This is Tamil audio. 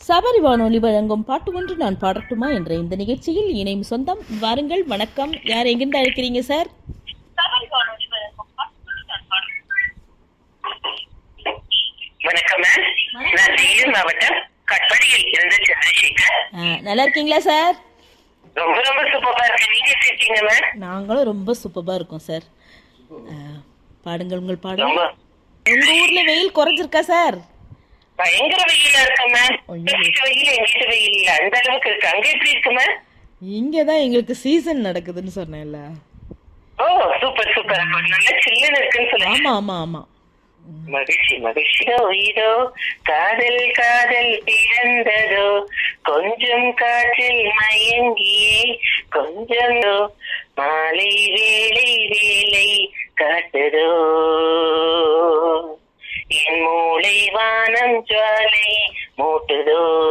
சபரி வானொலி வழங்கும் பாட்டு ஒன்று நான் பாடட்டுமா என்ற இந்த நிகழ்ச்சியில் இணையும் சொந்தம் வாருங்கள் வணக்கம் யார் எங்கிருந்து அழைக்கிறீங்க சார் வணக்கம் மேம் நான் வேலூர் மாவட்டம் கட்படியில் இருந்து சந்திரசேகர் ஆ, நல்லா இருக்கீங்களா சார் ரொம்ப ரொம்ப சூப்பரா இருக்கு நீங்க எப்படி இருக்கீங்க மேம் நாங்களும் ரொம்ப சூப்பராக இருக்கோம் சார் ஆ, பாடுங்கள் உங்கள் பாடல் ரொம்ப உங்க ஊர்ல வெயில் குறைஞ்சிருக்கா சார் பயங்கர வெயிலா இருக்கு மேம் ஐயோ. வீட்டு வெயில் எங்க வீட்டு வெயில் இல்ல அந்த அளவுக்கு இருக்கு அங்க எப்படி இருக்கு மேம் இங்கே தான் எங்களுக்கு சீசன் நடக்குதுன்னு சொன்னேன்ல ஓ சூப்பர் சூப்பர் அப்ப நல்ல சில்லுன்னு இருக்குன்னு சொல்லுங்க ஆமா ஆமா ஆமா மகிழ்ச்சி மகிழ்ச்சியோ இதோ காதல் காதல் பிறந்ததோ கொஞ்சம் காற்றில் மயங்கியே கொஞ்சம் மாலை வேலை வேலை காட்டுதோ என் மூளை வானம் ஜுவாலை மூட்டுதோ